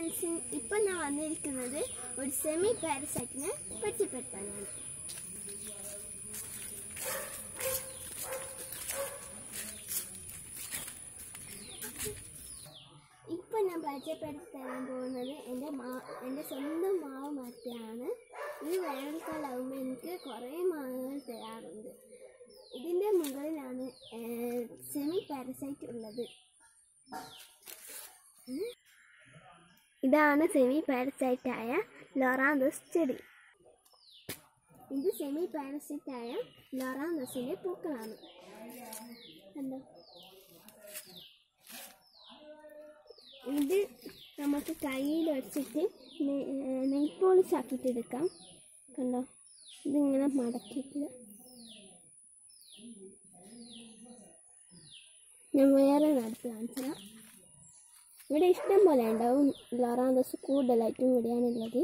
Friends ഇപ്പം ഞാൻ വന്നിരിക്കുന്നത് ഒരു സെമി പാരസൈറ്റിനെ പരിചയപ്പെടുത്താനാണ് ഇപ്പം ഞാൻ പരിചയപ്പെടുത്തി തരാൻ പോകുന്നത് എൻ്റെ മാ എൻ്റെ സ്വന്തം മാവ് മരത്തെയാണ് ഈ വേനൽക്കാലാവുമ്പോൾ എനിക്ക് കുറേ മാങ്ങകൾ തരാറുണ്ട് ഇതിൻ്റെ മുകളിലാണ് സെമി പാരസൈറ്റ് ഉള്ളത് ഉം. ഇതാണ് സെമി പാരസൈറ്റായ ലൊറാന്തസ് ചെടി ഇത് സെമി പാരസൈറ്റായ ലൊറാന്തസിൻ്റെ പൂക്കളാണ് കണ്ടോ ഇത് നമുക്ക് കയ്യിൽ വെച്ചിട്ട് നെയ് പോളിഷ് ആക്കിയിട്ട് എടുക്കാം കണ്ടോ ഇതിങ്ങനെ മടക്കിയിട്ട് ഞാൻ വേറെ നടത്ത് കാണിച്ചാൽ ഇവിടെ ഇഷ്ടം പോലെ ഉണ്ടാവും ലൊറാന്തസ് കൂടുതലായിട്ടും ഇവിടെയാണുള്ളത്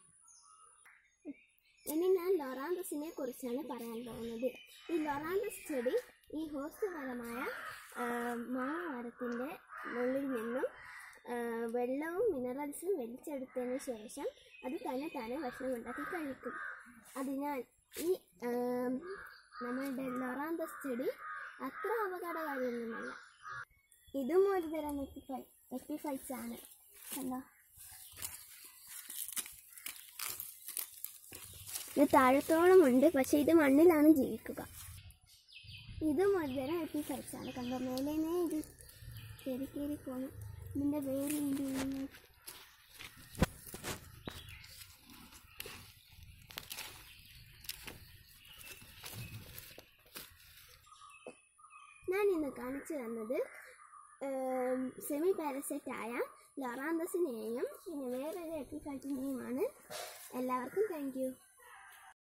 ഇനി ഞാൻ ലൊറാന്തസിനെ കുറിച്ചാണ് പറയാൻ പോകുന്നത് ഈ ലൊറാന്തസ് ചെടി ഈ ഹോസ്റ്റ് മരമായ മാവ് മരത്തിൻ്റെ ഉള്ളിൽ നിന്നും ആ, വെള്ളവും മിനറൽസും വലിച്ചെടുത്തതിന് ശേഷം അത് തന്നെ തന്നെ ഭക്ഷണം ഉണ്ടാക്കി കഴിക്കും അതിനാൽ ഈ ആ, നമ്മളുടെ ലൊറാന്തസ് ചെടി അത്ര അപകടകാരിയൊന്നുമല്ല ഇതും ഒരു തരം എപ്പിഫൈ എപ്പിഫൈറ്റ്സ് ആണ് കണ്ടോ ഇത് താഴത്തോളം ഉണ്ട് പക്ഷെ ഇത് മണ്ണിലാണ് ജീവിക്കുക ഇതും ഒരു തരം എപ്പിഫൈറ്റ്സ് ആണ് കണ്ടോ മേലേനെ ഇത് കയറി കയറി പോകണം ഇതിൻ്റെ വേര് ഇതിൻ്റെ ഉള്ളിൽ ഞാൻ ഇന്ന് കാണിച്ചു തന്നത് സെമി പാരസൈറ്റ് ആയ ലൊറാന്തസിനെയും പിന്നെ വേറൊരു എപ്പിഫൈറ്റിനെയുമാണ് എല്ലാവർക്കും താങ്ക് യു